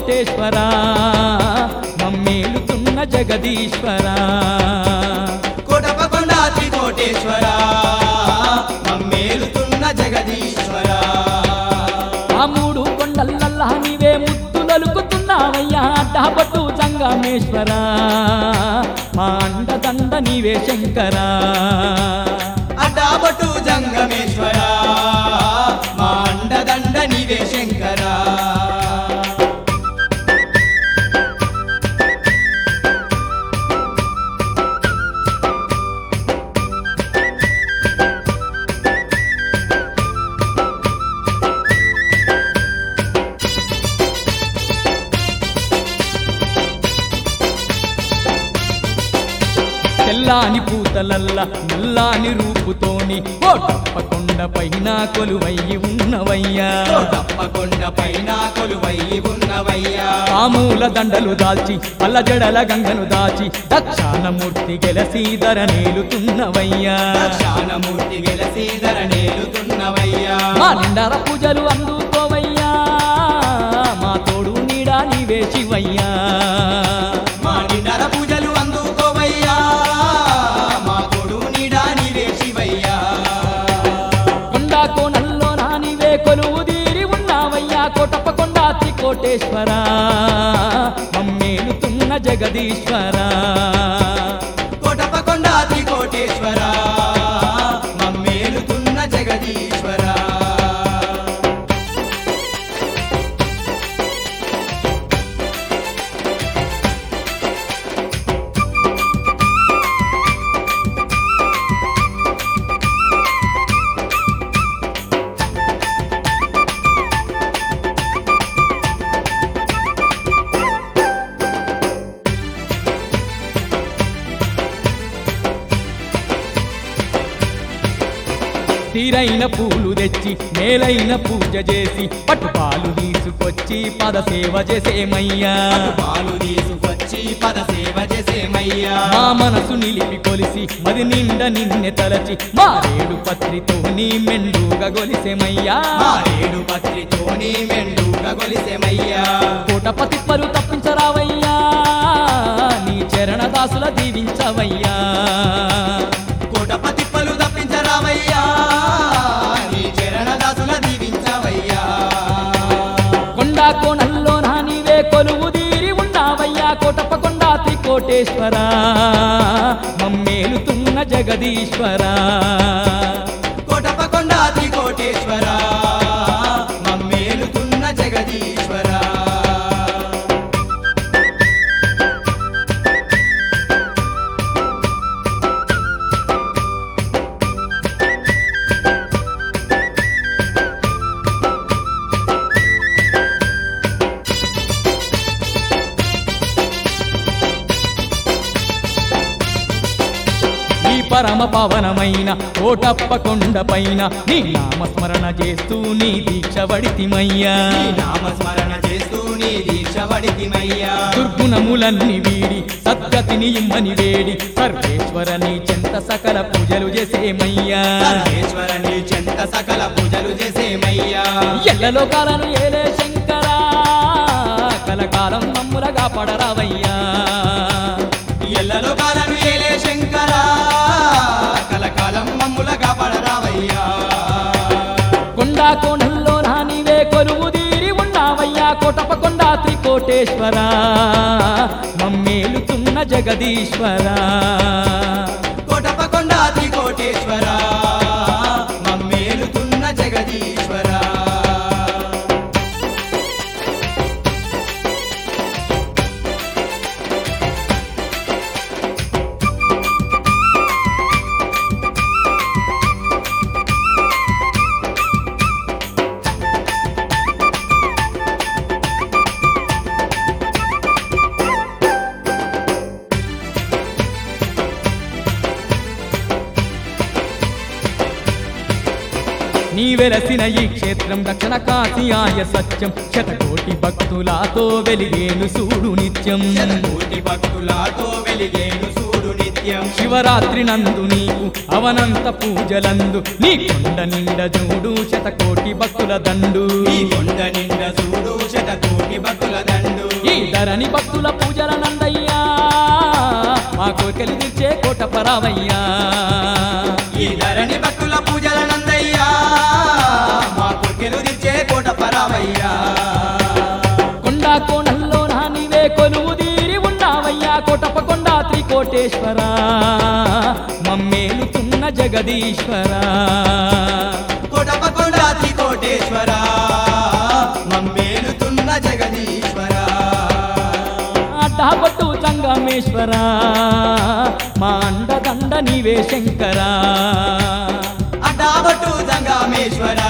కోటేశ్వర మమ్మేలుతున్న జగదీశ్వర కోటపకొండ త్రికోటేశ్వర మమ్మేలుతున్న జగదీశ్వర ఆ మూడు కొండలల్లా నీవే ముత్తులలుకుతున్నావయ్యా అడ్డాపట్టు సంగమేశ్వర మా అండదండ నీవే శంకరా అడ్డాబట్టు జంగమేశ్వర మా అండదండ నీవే శంకర తెల్లాని పూతలల్ల నల్లాని రూపుతోని ఓ తప్పకొండ పైన కొలువయ్యి ఉన్నవయ్యా తప్పకొండ పైన కొలువై ఉన్నవయ్యా ఆమూల దండలు దాల్చి పల్ల జడల గంగను దాచి దక్షాణమూర్తి గెలసి ధర నేలుతున్నవయ్యా శానమూర్తి వెలసీధర నేలుతున్నవయ్యా మా నిండర పూజలు అందుకోవయ్యా మా తోడు నీడా నీవే శివయ్యా మా నిండర పూజలు అందుకోవయ్యా మా కొడు నీడా నీవే శివయ్యా కొండా కోణల్లో నా నీవే కొలువు తీరి ఉన్నావయ్యా కోటప్ప కొండా కోటేశ్వర మమ్మేలుతున్న జగదీశ్వర కోటపకొండ త్రికోటేశ్వర మమ్మేలుతున్న జగదీశ్వర తీరైన పూలు తెచ్చి మేలైన పూజ చేసి పట్టుపాలు తీసుకొచ్చి పద సేవ చేసేమయ్యా పాలు తీసుకొచ్చి పద సేవ చేసేమయ్యా మా మనసు నిలిపి కొలిసి మది నిండ నిన్నె తలచి మారేడు పత్రితో నీ మెండుగా గొలిసెమయ్యా మారేడు పత్రితోని మెండుగా గొలిసెమయ్యా కోటపతి పరు తప్పించరావయ్యా నీ చరణ దాసుల దీవించవయ్యా కోటపతి పలు తప్పించరావయ్యా నీ చరణ దాసుల దీవించవయ్యా కొండా కోణల్లో నా నీవే కొలువు తీరి ఉన్నావయ్యా కోటప్ప కొండా కోటేశ్వర మమ్మేలుతున్న జగదీశ్వర కోటపకొండ త్రికోటేశ్వర మమ్మేలుతున్న జగదీశ్వర ఈ పరమ పవనమైన కోటప్ప కొండ పైన నీ నామస్మరణ చేస్తూ నీ దీక్ష వడితిమయ్యా నీ నామస్మరణ చేస్తూ నీ దీక్ష వడితిమయ్యా దుర్గుణములన్నీ వీడి సద్గతిని ఇమ్మని వేడి సర్వేశ్వర నీ చెంత సకల పూజలు చేసేమయ్యా సర్వేశ్వర నీ చెంత సకల పూజలు చేసేమయ్యా ఎల్లలో కాలను ఏలే శంకరా కలకాలం మమ్ములగా పడరావయ్యా ఎల్లలో కాలను ఏలే శంకర కలకాలం మమ్ములగా పడరావయ్యా కొండా కోణల్లో నా నీవే కొలువు తీరి ఉన్నావయ్యా కోటప్ప కొండా త్రికోటేశ్వర మమ్మేలుతున్న జగదీశ్వర కోటపకొండ త్రికోటేశ్వర మమ్మేలుతున్న జగదీశ్వర నీ వెలసిన ఈ క్షేత్రం దక్షిణ కాశీయాయ సత్యం శతకోటి భక్తులతో వెలిగేను సూడు నిత్యం శతకోటి భక్తులతో వెలిగేను సూడు నిత్యం శివరాత్రి నందు నీకు అవనంత పూజలందు నీ కొండ నిండ చూడు శతకోటి భక్తుల దండు ఈ కొండ నిండ చూడు శతకోటి భక్తుల దండు ధరణి భక్తుల పూజల నందయ్యా మా కోరికలు తీర్చే కోట పరావయ్యా ఈ ధరణి భక్తుల పూజల నందయ్యా మా కుక్కెలు తెచ్చే కోట పరావయ్యా కొండా కోణంలో నా నీవే కొలువు తీరి ఉన్నావయ్యా కోటప కొండా త్రికోటేశ్వర మమ్మేలుతున్న జగదీశ్వర కోటప కొండాతి కోటేశ్వర మమ్మేలుతున్న జగదీశ్వర అడ్డాపట్టు సంగమేశ్వర మా అండదండ నీవే శంకరా అడ్డాబట్టు సంగమేశ్వర